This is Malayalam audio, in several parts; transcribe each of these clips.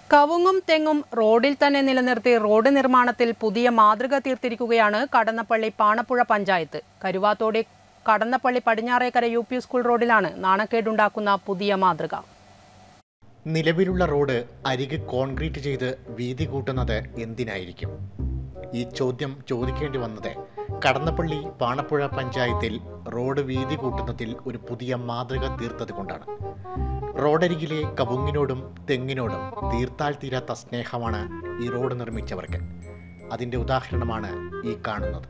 കവുങ്ങും തെങ്ങും റോഡിൽ തന്നെ നിലനിർത്തി റോഡ് നിർമ്മാണത്തിൽ പുതിയ മാതൃക തീർത്തിരിക്കുകയാണ് കടന്നപ്പള്ളി പാണപ്പുഴ പഞ്ചായത്ത് കരുവാത്തോടെ Kadannappalli Padinjarekkara U P school റോഡിലാണ് നാണക്കേടുണ്ടാക്കുന്ന പുതിയ മാതൃക നിലവിലുള്ള റോഡ് അരികെ കോൺക്രീറ്റ് ചെയ്ത് വീതി കൂട്ടുന്നത് എന്തിനായിരിക്കും ഈ ചോദ്യം ചോദിക്കേണ്ടി വന്നത് കടന്നപ്പള്ളി പാണപ്പുഴ പഞ്ചായത്തിൽ റോഡ് വീതി കൂട്ടുന്നതിൽ ഒരു പുതിയ മാതൃക തീർത്തത് കൊണ്ടാണ് റോഡരികിലെ കവുങ്ങിനോടും തെങ്ങിനോടും തീർത്താൽ തീരാത്ത സ്നേഹമാണ് ഈ റോഡ് നിർമ്മിച്ചവർക്ക് അതിൻ്റെ ഉദാഹരണമാണ് ഈ കാണുന്നത്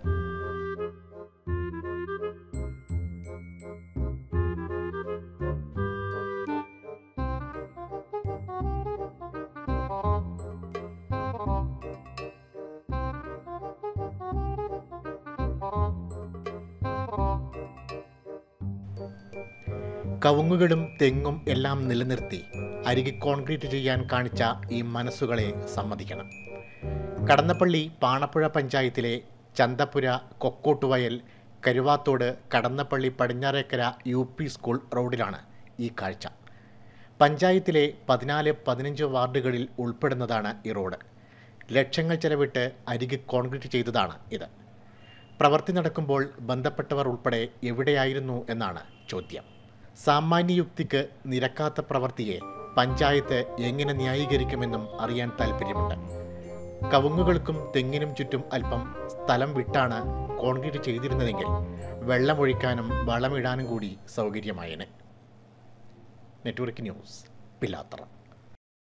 കവുങ്ങുകളും തെങ്ങും എല്ലാം നിലനിർത്തി അരികെ കോൺക്രീറ്റ് ചെയ്യാൻ കാണിച്ച ഈ മനസ്സുകളെ സമ്മതിക്കണം കടന്നപ്പള്ളി പാണപ്പുഴ പഞ്ചായത്തിലെ Chanthappura Kokkottuvayal Karuvathode Kadannappalli Padinjarekkara U P school റോഡിലാണ് ഈ കാഴ്ച പഞ്ചായത്തിലെ പതിനാല് പതിനഞ്ച് വാർഡുകളിൽ ഉൾപ്പെടുന്നതാണ് ഈ റോഡ് ലക്ഷങ്ങൾ ചെലവിട്ട് അരികെ കോൺക്രീറ്റ് ചെയ്തതാണ് ഇത് പ്രവൃത്തി നടക്കുമ്പോൾ ബന്ധപ്പെട്ടവർ ഉൾപ്പെടെ എവിടെയായിരുന്നു എന്നാണ് ചോദ്യം സാമാന്യയുക്തിക്ക് നിരക്കാത്ത പ്രവൃത്തിയെ പഞ്ചായത്ത് എങ്ങനെ ന്യായീകരിക്കുമെന്നും അറിയാൻ താൽപ്പര്യമുണ്ട് കവുങ്ങുകൾക്കും തെങ്ങിനും ചുറ്റും അല്പം സ്ഥലം വിട്ടാണ് കോൺക്രീറ്റ് ചെയ്തിരുന്നതെങ്കിൽ വെള്ളമൊഴിക്കാനും വളമിടാനും കൂടി സൗകര്യമായേനെ നെറ്റ്വർക്ക് ന്യൂസ് പിലാത്തറ